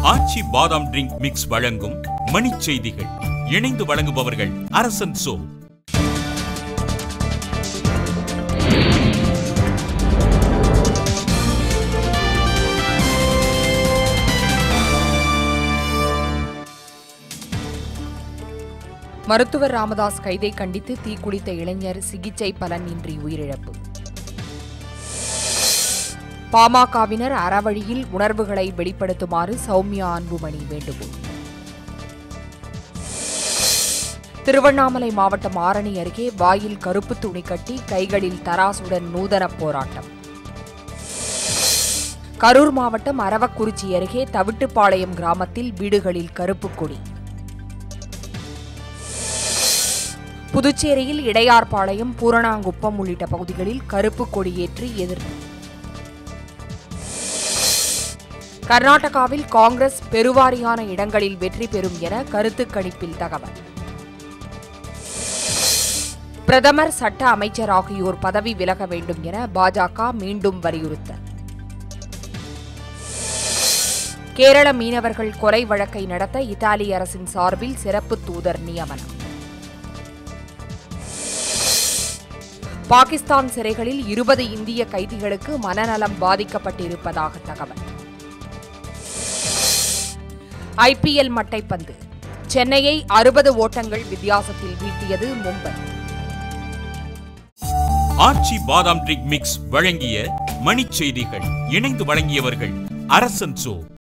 ஆச்சி பாதாம் drink mix வழங்கும் மணிச் செய்திகள் இணைந்து வழங்குபவர்கள் அரசன் சோ மருத்துவர் ராமதாஸ் கைதை கண்டித்து தீக்குளித்த இளைஞர் சிகிச்சை பலனின்றி உயிரிழப்பு பாமகவினர் அறவழியில் உணர்வுகளை வெளிப்படுத்துமாறு சௌமியா அன்புமணி வேண்டுகோள் திருவண்ணாமலை மாவட்டம் ஆரணி அருகே வாயில் கருப்பு துணி கட்டி கைகளில் தராசுடன் நூதன போராட்டம் கரூர் மாவட்டம் அரவக்குறிச்சி அருகே தவிட்டுப்பாளையம் கிராமத்தில் வீடுகளில் கருப்பு கொடி புதுச்சேரியில் இடையார்பாளையம் பூரணாங்குப்பம் உள்ளிட்ட பகுதிகளில் கருப்பு கொடியேற்றி எதிர்ப்பு கர்நாடகாவில் காங்கிரஸ் பெருவாரியான இடங்களில் வெற்றி பெறும் என கருத்து கணிப்பில் தகவல் பிரதமர் சட்ட அமைச்சர் ஆகியோர் பதவி விலக வேண்டும் என பாஜக மீண்டும் வலியுறுத்தல் கேரள மீனவர்கள் கொலை வழக்கை நடத்த இத்தாலி அரசின் சார்பில் சிறப்பு தூதர் நியமனம் பாகிஸ்தான் சிறைகளில் இருபது இந்திய கைதிகளுக்கு மனநலம் பாதிக்கப்பட்டிருப்பதாக தகவல் ஐபிஎல் மட்டைப்பந்து சென்னையை அறுபது ஓட்டங்கள் வித்தியாசத்தில் வீழ்த்தியது மும்பை ஆச்சி பாதாம் ட்ரிங்க் மிக்ஸ் வழங்கிய மணிச் செய்திகள் இணைந்து வழங்கியவர்கள் அரசன் சோ